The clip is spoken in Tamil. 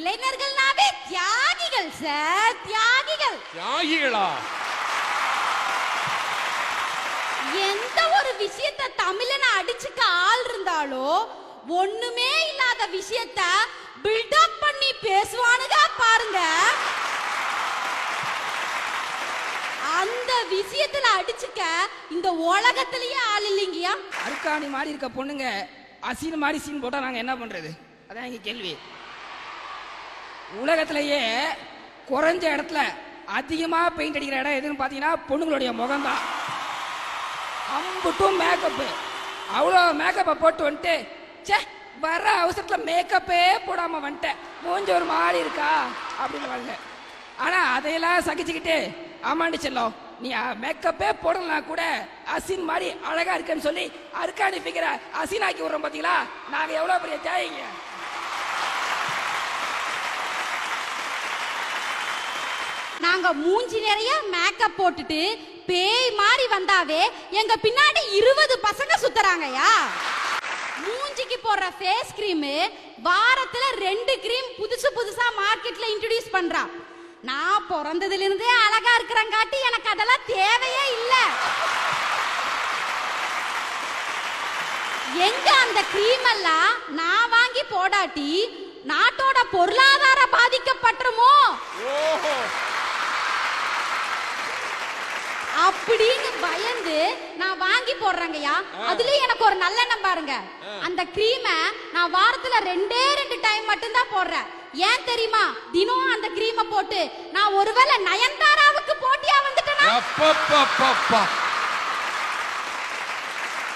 இளைஞர்கள்னாவே தியாகிகள் சார் தியாகிகள் தியாகிகளா எந்த ஒரு விஷயத்த தமிழனை அடிச்சுக்க ஆள் இருந்தாலோ ஒண்ணுமே இல்லாத விஷயத்த பில்டப் பண்ணி பேசுவானுங்க பாருங்க அந்த விஷயத்துல அடிச்சுக்க இந்த உலகத்திலேயே ஆள் இல்லைங்கயா அருக்காணி மாதிரி இருக்க பொண்ணுங்க அசீன் மாதிரி சீன் போட்டா நாங்க என்ன பண்றது அதான் எங்க கேள்வி உலகத்திலேயே குறைஞ்ச இடத்துல அதிகமா பெயிண்ட் அடிக்கிற இடம் எதுன்னு பாத்தீங்கன்னா பொண்ணுங்களுடைய முகம்தான் அம்புட்டும் மேக்கப்பு அவ்வளோ மேக்கப்பை போட்டு வந்துட்டு ச்சே வர அவசரத்துல மேக்கப்பே போடாம வந்துட்டேன் மூஞ்ச ஒரு மாதிரி இருக்கா அப்படின்னு வாங்க ஆனா அதையெல்லாம் சகிச்சுக்கிட்டு ஆமாண்டி செல்லம் நீ மேக்கப்பே போடலனா கூட அசின் மாதிரி அழகா இருக்கேன்னு சொல்லி அருக்காணி பிக்கிற அசினாக்கி விடுறோம் பாத்தீங்களா நாங்க எவ்வளவு பெரிய தியாகிங்க நாங்க மூஞ்சி நிறைய மேக்கப் போட்டுட்டு பேய் மாதிரி வந்தாவே எங்க பின்னாடி இருபது பசங்க சுத்துறாங்கயா மூஞ்சிக்கு போடுற ஃபேஸ் கிரீம் வாரத்துல ரெண்டு கிரீம் புதுசு புதுசா மார்க்கெட்ல இன்ட்ரோடியூஸ் பண்றா நான் பிறந்ததுல இருந்தே அழகா இருக்கிறங்காட்டி எனக்கு அதெல்லாம் தேவையே இல்ல எங்க அந்த கிரீம் எல்லாம் நான் வாங்கி போடாட்டி நாட்டோட பொருளாதாரம் பாதிக்கப்பட்டுருமோ ஓஹோ அப்படின்னு பயந்து நான் வாங்கி போடுறேங்கய்யா அதுலயும் எனக்கு ஒரு நல்லெண்ணம் பாருங்க அந்த கிரீமை நான் வாரத்துல ரெண்டே ரெண்டு டைம் மட்டும்தான் போடுறேன் ஏன் தெரியுமா தினம் அந்த கிரீமை போட்டு நான் ஒருவேளை நயன்தாராவுக்கு போட்டியா வந்துட்டேனா அப்பப்பப்பப்பா